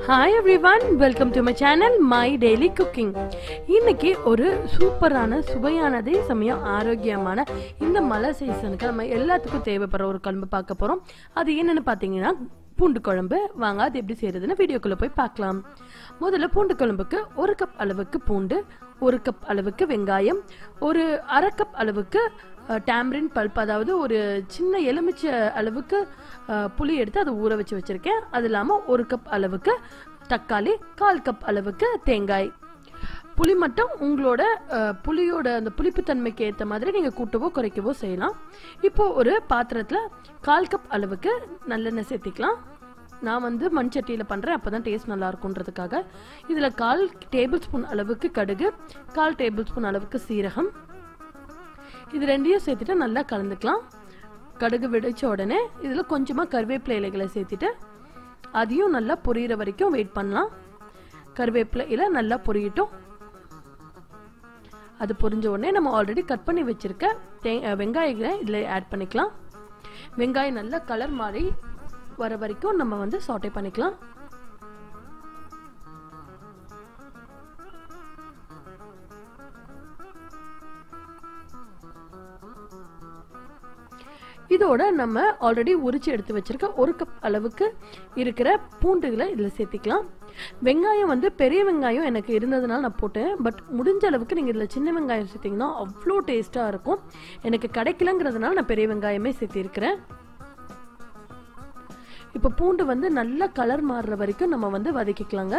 hi everyone welcome to my channel my daily cooking இன்னைக்கு ஒரு சூப்பரான சுவையானதே சமயம் ஆரோக்கியமான இந்த மழை சீசனுக்கு நம்ம எல்லாத்துக்கும் தேவைப்படுற ஒரு குழம்பு பார்க்க போகிறோம் அது என்னன்னு பார்த்தீங்கன்னா பூண்டு குழம்பு வாங்க அது எப்படி செய்யறதுன்னு வீடியோக்குள்ளே போய் பார்க்கலாம் முதல்ல பூண்டு குழம்புக்கு ஒரு கப் அளவுக்கு பூண்டு ஒரு கப் அளவுக்கு வெங்காயம் ஒரு அரை கப் அளவுக்கு டேம்ரின் பல்ப் அதாவது ஒரு சின்ன எலுமிச்சை அளவுக்கு அஹ், புளி எடுத்து அதை ஊற வச்சு வச்சுருக்கேன் அது இல்லாமல் ஒரு கப் அளவுக்கு தக்காளி கால் கப் அளவுக்கு தேங்காய் புளி மட்டும் உங்களோட அஹ், புளியோட அந்த புளிப்புத்தன்மைக்கு ஏற்ற மாதிரி நீங்கள் கூட்டவோ குறைக்கவோ செய்யலாம் இப்போ ஒரு பாத்திரத்தில் கால் கப் அளவுக்கு நல்லெண்ணெய் சேர்த்திக்கலாம் நான் வந்து மண் சட்டியில் பண்ணுறேன் அப்போ தான் டேஸ்ட் நல்லா இருக்குன்றதுக்காக இதில் கால் டேபிள் ஸ்பூன் அளவுக்கு கடுகு கால் டேபிள் ஸ்பூன் அளவுக்கு சீரகம் இது ரெண்டையும் சேர்த்துட்டு நல்லா கலந்துக்கலாம் கடுகு வெடிச்ச உடனே இதில் கொஞ்சமாக கருவேப்பிலை இலைகளை சேர்த்துட்டு அதையும் நல்லா பொரியிற வரைக்கும் வெயிட் பண்ணலாம் கருவேப்பிலை இலை நல்லா பொரியட்டும் அது பொரிஞ்ச உடனே நம்ம ஆல்ரெடி கட் பண்ணி வச்சிருக்க தே அஹ் வெங்காயங்களை இதில் ஆட் பண்ணிக்கலாம் வெங்காயம் நல்லா கலர் மாறி வர வரைக்கும் நம்ம வந்து சாட்டை பண்ணிக்கலாம் இதோட நம்ம ஆல்ரெடி உரிச்சு எடுத்து வச்சிருக்க ஒரு கப் அளவுக்கு இருக்கிற பூண்டுகளை இதில் சேர்த்திக்கலாம் வெங்காயம் வந்து பெரிய வெங்காயம் எனக்கு இருந்ததுனால நான் போட்டேன் பட் முடிஞ்ச அளவுக்கு நீங்கள் இதில் சின்ன வெங்காயம் சேர்த்திங்கன்னா அவ்வளோ டேஸ்ட்டாக இருக்கும் எனக்கு கிடைக்கலங்கிறதுனால நான் பெரிய வெங்காயமே சேர்த்திருக்கிறேன் இப்போ பூண்டு வந்து நல்லா கலர் மாறுற வரைக்கும் நம்ம வந்து வதக்கிக்கலாங்க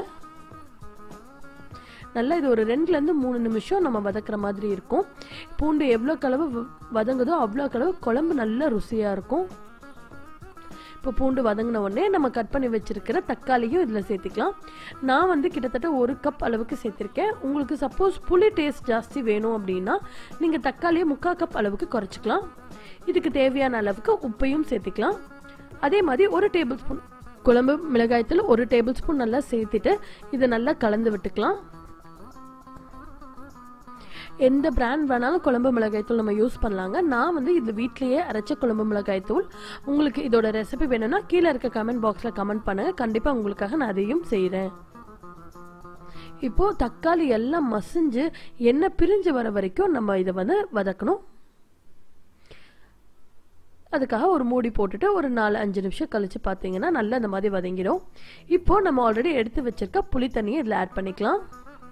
நல்லா இது ஒரு ரெண்டுலேருந்து மூணு நிமிஷம் நம்ம வதக்குற மாதிரி இருக்கும் பூண்டு எவ்வளோ கலவு வ- வதங்குதோ அவ்வளோ கலவு குழம்பு நல்ல ருசியாக இருக்கும் இப்போ பூண்டு வதங்கின உடனே நம்ம கட் பண்ணி வச்சிருக்கிற தக்காளியும் இதில் சேர்த்துக்கலாம் நான் வந்து கிட்டத்தட்ட ஒரு கப் அளவுக்கு சேர்த்துருக்கேன் உங்களுக்கு சப்போஸ் புளி டேஸ்ட் ஜாஸ்தி வேணும் அப்படின்னா நீங்கள் தக்காளியை முக்கால் கப் அளவுக்கு குறைச்சிக்கலாம் இதுக்கு தேவையான அளவுக்கு உப்பையும் சேர்த்துக்கலாம் அதே மாதிரி ஒரு டேபிள் ஸ்பூன் குழம்பு மிளகாயத்தில் ஒரு டேபிள் ஸ்பூன் நல்லா சேர்த்துட்டு இதை நல்லா கலந்து விட்டுக்கலாம் எந்த பிராண்ட் வேணாலும் குழம்பு மிளகாய்த்தூள் நம்ம யூஸ் பண்ணலாங்க நான் வந்து இது வீட்லயே அரைச்ச குழம்பு மிளகாய்த்தூள் உங்களுக்கு இதோட ரெசிபி வேணும்னா கீழே இருக்க கமெண்ட் பாக்ஸில் கமெண்ட் பண்ணுங்க கண்டிப்பாக உங்களுக்காக நான் அதையும் செய்கிறேன் இப்போ தக்காளி எல்லாம் மசிஞ்சு எண்ணெய் பிரிஞ்சு வர வரைக்கும் நம்ம இதை வந்து வதக்கணும் அதுக்காக ஒரு மூடி போட்டுட்டு ஒரு நாலு அஞ்சு நிமிஷம் கழிச்சு பார்த்தீங்கன்னா நல்லா இந்த மாதிரி வதங்கிடும் இப்போ நம்ம ஆல்ரெடி எடுத்து வச்சிருக்க புளி தண்ணியை இதில் ஆட் பண்ணிக்கலாம்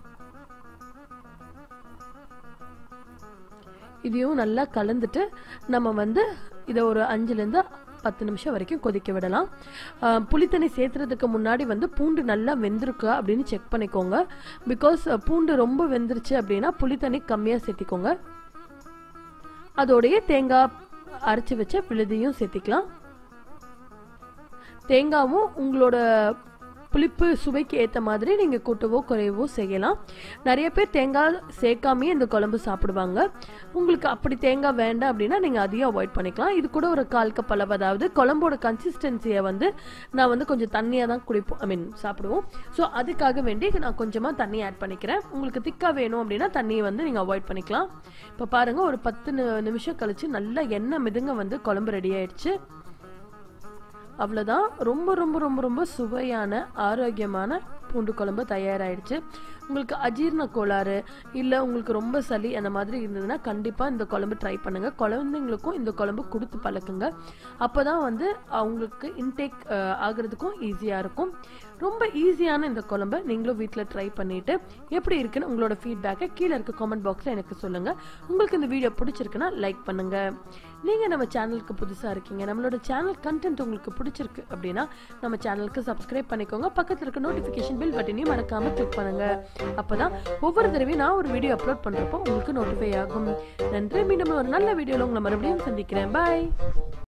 இதையும் நல்லா கலந்துட்டு நம்ம வந்து இதை ஒரு அஞ்சுலேருந்து பத்து நிமிஷம் வரைக்கும் கொதிக்க விடலாம் ஆஹ் புளித்தண்ணி சேர்த்துறதுக்கு முன்னாடி வந்து பூண்டு நல்லா வெந்திருக்கா அப்படின்னு செக் பண்ணிக்கோங்க பிகாஸ் பூண்டு ரொம்ப வெந்துருச்சு அப்படின்னா புளித்தண்ணி கம்மியாக சேர்த்திக்கோங்க அதோடைய தேங்காய் அரைச்சி வச்ச விழுதியும் சேர்த்திக்கலாம் தேங்காவும் உங்களோட புளிப்பு சுவைக்கு ஏற்ற மாதிரி நீங்கள் கூட்டவோ குறையவோ செய்யலாம் நிறைய பேர் தேங்காய் சேர்க்காமையே இந்த குழம்பு சாப்பிடுவாங்க உங்களுக்கு அப்படி தேங்காய் வேண்டாம் அப்படின்னா நீங்கள் அதையும் அவாய்ட் பண்ணிக்கலாம் இது கூட ஒரு கால் கப் அளவு அதாவது குழம்போட கன்சிஸ்டன்சியை வந்து நான் வந்து கொஞ்சம் தண்ணியாக தான் குடிப்போம் ஐ மீன் சாப்பிடுவோம் ஸோ அதுக்காக வேண்டி நான் கொஞ்சமாக தண்ணி ஆட் பண்ணிக்கிறேன் உங்களுக்கு திக்காக வேணும் அப்படின்னா தண்ணியை வந்து நீங்கள் அவாய்ட் பண்ணிக்கலாம் இப்போ பாருங்கள் ஒரு பத்து நி- நிமிஷம் கழிச்சு நல்லா எண்ணெய் மிதுங்க வந்து குழம்பு ரெடி ஆயிடுச்சு அவ்வளோதான் ரொம்ப ரொம்ப ரொம்ப ரொம்ப சுவையான ஆரோக்கியமான பூண்டு குழம்பு தயாராகிடுச்சு உங்களுக்கு அஜீரண கோளாறு இல்லை உங்களுக்கு ரொம்ப சளி அந்த மாதிரி இருந்ததுன்னா கண்டிப்பாக இந்த குழம்பு ட்ரை பண்ணுங்கள் குழந்தைங்களுக்கும் இந்த குழம்பு கொடுத்து பழக்குங்க அப்போ தான் வந்து அவங்களுக்கு இன்டேக் ஆகிறதுக்கும் ஈஸியாக இருக்கும் ரொம்ப ஈஸியான இந்த குழம்பை நீங்களும் வீட்டில் ட்ரை பண்ணிவிட்டு எப்படி இருக்குன்னு உங்களோட ஃபீட்பேக்கை கீழே இருக்க காமெண்ட் பாக்ஸில் எனக்கு சொல்லுங்கள் உங்களுக்கு இந்த வீடியோ பிடிச்சிருக்குன்னா லைக் பண்ணுங்கள் நீங்கள் நம்ம சேனலுக்கு புதுசாக இருக்கீங்க நம்மளோட சேனல் கண்டென்ட் உங்களுக்கு பிடிச்சிருக்கு அப்படின்னா நம்ம சேனலுக்கு சப்ஸ்கிரைப் பண்ணிக்கோங்க பக்கத்தில் இருக்க நோட்டிஃபிகேஷன் பில் பட்டனையும் மறக்காமல் கிளிக் பண்ணுங்கள் அப்போ தான் ஒவ்வொரு தடவையும் நான் ஒரு வீடியோ அப்லோட் பண்ணுறப்போ உங்களுக்கு நோட்டிஃபை ஆகும் நன்றி மீண்டும் ஒரு நல்ல வீடியோவில் உங்களை மறுபடியும் சந்திக்கிறேன் பாய்